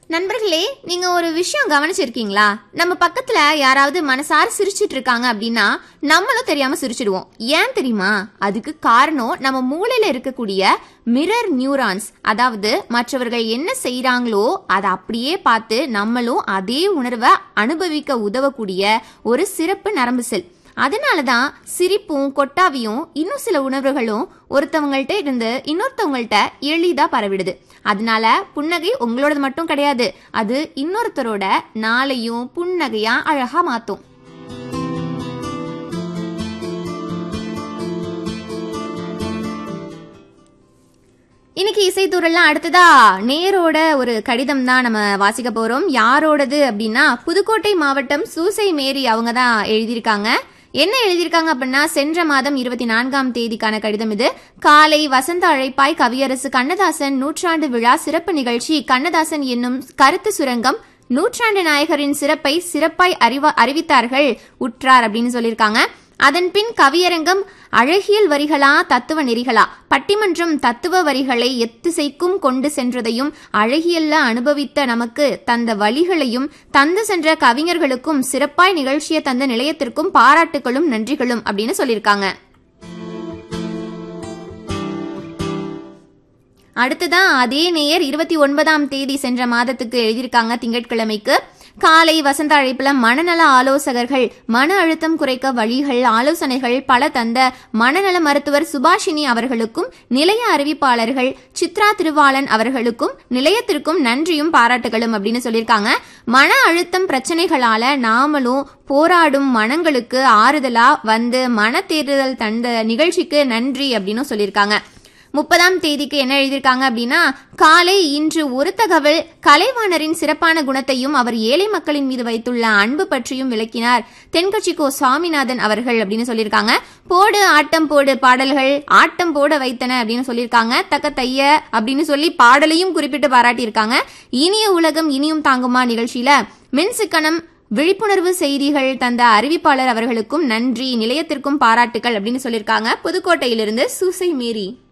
நண்பர்களே நீங்க ஒரு விஷயம் கவனிச்சிருக்கீங்களா நம்ம பக்கத்துல யாராவது மனசார சிரிச்சிட்டு இருக்காங்க அப்படின்னா நம்மளும் தெரியாம சிரிச்சிடுவோம் ஏன் தெரியுமா அதுக்கு காரணம் நம்ம மூளையில இருக்கக்கூடிய மிரர் நியூரான்ஸ் அதாவது மற்றவர்கள் என்ன செய்றாங்களோ அதை அப்படியே பார்த்து நம்மளும் அதே உணர்வை அனுபவிக்க உதவக்கூடிய ஒரு சிறப்பு நரம்பு செல் அதனாலதான் சிரிப்பும் கொட்டாவியும் இன்னும் சில உணர்வுகளும் ஒருத்தவங்கள்ட்ட இருந்து இன்னொருத்தவங்கள்ட்ட எளிதா பரவிடுது அதனால புன்னகை உங்களோடது மட்டும் கிடையாது அது இன்னொருத்தரோட நாளையும் புன்னகையா அழகா மாத்தும் இன்னைக்கு இசைத்தூரெல்லாம் அடுத்ததா நேரோட ஒரு கடிதம் தான் நம்ம வாசிக்க போறோம் யாரோடது அப்படின்னா புதுக்கோட்டை மாவட்டம் சூசை மேரி அவங்க தான் எழுதியிருக்காங்க என்ன எழுதியிருக்காங்க அப்படின்னா சென்ற மாதம் இருபத்தி நான்காம் தேதிக்கான கடிதம் இது காலை வசந்த அழைப்பாய் கவியரசு கண்ணதாசன் நூற்றாண்டு விழா சிறப்பு நிகழ்ச்சி கண்ணதாசன் என்னும் கருத்து சுரங்கம் நூற்றாண்டு நாயகரின் சிறப்பை சிறப்பாய் அறிவ அறிவித்தார்கள் உற்றார் அப்படின்னு சொல்லியிருக்காங்க அதன் பின் கவியரங்கம் அழகியல் வரிகளா தத்துவ நெறிகளா பட்டிமன்றம் தத்துவ வரிகளை எத்திசைக்கும் கொண்டு சென்றதையும் அழகியல்ல அனுபவித்த நமக்கு தந்த வழிகளையும் தந்து சென்ற கவிஞர்களுக்கும் சிறப்பாய் நிகழ்ச்சியை தந்த நிலையத்திற்கும் பாராட்டுகளும் நன்றிகளும் அப்படின்னு சொல்லியிருக்காங்க அடுத்ததான் அதே நேயர் இருபத்தி ஒன்பதாம் தேதி சென்ற மாதத்துக்கு எழுதியிருக்காங்க திங்கட்கிழமைக்கு காலை வசந்த அழைப்புல மனநல ஆலோசகர்கள் மன அழுத்தம் குறைக்க வழிகள் ஆலோசனைகள் பல தந்த மனநல மருத்துவர் சுபாஷினி அவர்களுக்கும் நிலைய அறிவிப்பாளர்கள் சித்ரா திருவாளன் அவர்களுக்கும் நிலையத்திற்கும் நன்றியும் பாராட்டுகளும் அப்படின்னு சொல்லியிருக்காங்க மன அழுத்தம் பிரச்சனைகளால நாமளும் போராடும் மனங்களுக்கு ஆறுதலா வந்து மன தேர்தல் தந்த நிகழ்ச்சிக்கு நன்றி அப்படின்னு சொல்லியிருக்காங்க முப்பதாம் தேதிக்கு என்ன எழுதியிருக்காங்க அப்படின்னா காலை இன்று ஒரு தகவல் கலைவாணரின் சிறப்பான குணத்தையும் அவர் ஏழை மக்களின் மீது வைத்துள்ள அன்பு பற்றியும் விளக்கினார் தென்கட்சி கோ சுவாமிநாதன் அவர்கள் அப்படின்னு சொல்லியிருக்காங்க போடு ஆட்டம் போடு பாடல்கள் ஆட்டம் போட வைத்தன அப்படின்னு சொல்லியிருக்காங்க தக்க தைய அப்படின்னு சொல்லி பாடலையும் குறிப்பிட்டு பாராட்டியிருக்காங்க இனிய உலகம் இனியும் தாங்குமா நிகழ்ச்சியில மின்சிக்கனம் விழிப்புணர்வு செய்திகள் தந்த அறிவிப்பாளர் அவர்களுக்கும் நன்றி நிலையத்திற்கும் பாராட்டுகள் அப்படின்னு சொல்லியிருக்காங்க புதுக்கோட்டையிலிருந்து சூசை மேரி